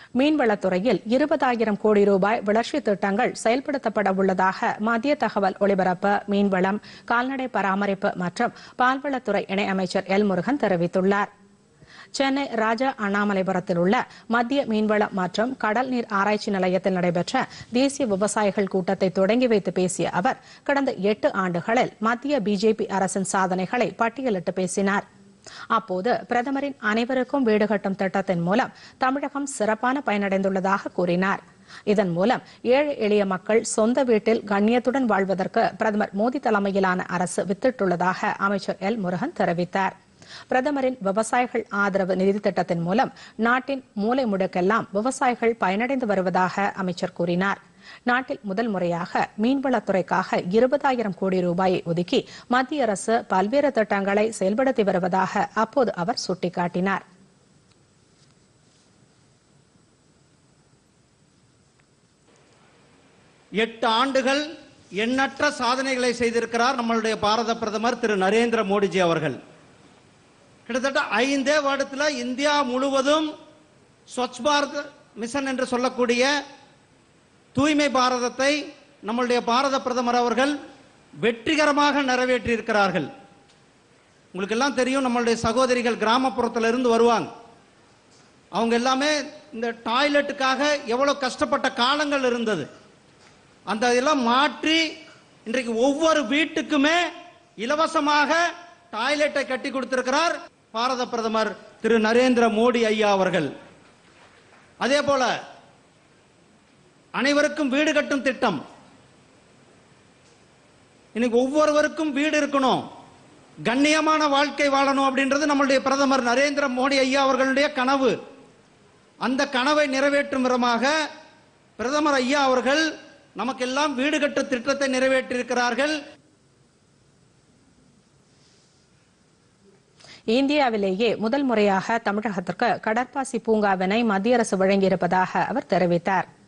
மீன்வளத்துறையில் இருபதாயிரம் கோடி ரூபாய் வளர்ச்சி திட்டங்கள் செயல்படுத்தப்பட உள்ளதாக மத்திய தகவல் ஒலிபரப்பு மீன்வளம் கால்நடை பராமரிப்பு மற்றும் பால்வளத்துறை இணையமைச்சர் எல் முருகன் தெரிவித்துள்ளார் சென்னை ராஜா அண்ணாமலைபுரத்தில் உள்ள மத்திய மீன்வளம் மற்றும் கடல் நீர் ஆராய்ச்சி நிலையத்தில் நடைபெற்ற தேசிய விவசாயிகள் கூட்டத்தை தொடங்கி வைத்து பேசிய அவர் கடந்த எட்டு ஆண்டுகளில் மத்திய பிஜேபி அரசின் சாதனைகளை பட்டியலிட்டு பேசினார் அப்போது பிரதமரின் அனைவருக்கும் வீடு கட்டும் திட்டத்தின் மூலம் தமிழகம் சிறப்பான பயனடைந்துள்ளதாக கூறினார் இதன் மூலம் ஏழை எளிய மக்கள் சொந்த வீட்டில் கண்ணியத்துடன் வாழ்வதற்கு பிரதமர் மோடி தலைமையிலான அரசு வித்திட்டுள்ளதாக அமைச்சர் எல் முருகன் தெரிவித்தார் பிரதமரின் விவசாயிகள் ஆதரவு நிதி திட்டத்தின் மூலம் நாட்டின் மூலை முடுக்கெல்லாம் விவசாயிகள் பயனடைந்து வருவதாக அமைச்சர் கூறினார் நாட்டில் முதல் முறையாக மீன்வளத்துறைக்காக இருபதாயிரம் கோடி ரூபாயை ஒதுக்கி மத்திய அரசு பல்வேறு திட்டங்களை செயல்படுத்தி வருவதாக அப்போது அவர் சுட்டிக்காட்டினார் எட்டு ஆண்டுகள் எண்ணற்ற சாதனைகளை செய்திருக்கிறார் நம்மளுடைய பாரத பிரதமர் திரு நரேந்திர மோடிஜி அவர்கள் கிட்டத்தட்ட ஐந்தே வருடத்தில் இந்தியா முழுவதும் ஸ்வச் பாரத் மிஷன் என்று சொல்லக்கூடிய தூய்மை பாரதத்தை நம்மளுடைய பாரத பிரதமர் அவர்கள் வெற்றிகரமாக நிறைவேற்றி இருக்கிறார்கள் உங்களுக்கு எல்லாம் தெரியும் நம்மளுடைய சகோதரிகள் கிராமப்புறத்துல இருந்து வருவாங்க அவங்க எல்லாமே இந்த டாய்லெட்டுக்காக எவ்வளவு கஷ்டப்பட்ட காலங்கள் இருந்தது அந்த இதெல்லாம் மாற்றி இன்றைக்கு ஒவ்வொரு வீட்டுக்குமே இலவசமாக டாய்லெட்டை கட்டி கொடுத்திருக்கிறார் பாரத பிரதமர் திரு நரேந்திர மோடி ஐயா அவர்கள் அதே போல அனைவருக்கும் வீடு கட்டும் திட்டம் இன்னைக்கு ஒவ்வொருவருக்கும் வீடு இருக்கணும் கண்ணியமான வாழ்க்கை வாழணும் அப்படின்றது நம்மளுடைய பிரதமர் நரேந்திர மோடி ஐயா அவர்களுடைய கனவு அந்த கனவை நிறைவேற்றும் விதமாக பிரதமர் ஐயா அவர்கள் நமக்கெல்லாம் வீடு கட்டு திட்டத்தை நிறைவேற்றியிருக்கிறார்கள் இந்தியாவிலேயே முதல் முறையாக தமிழகத்திற்கு கடற்பாசி பூங்காவினை மத்திய அரசு வழங்கியிருப்பதாக அவர் தெரிவித்தார்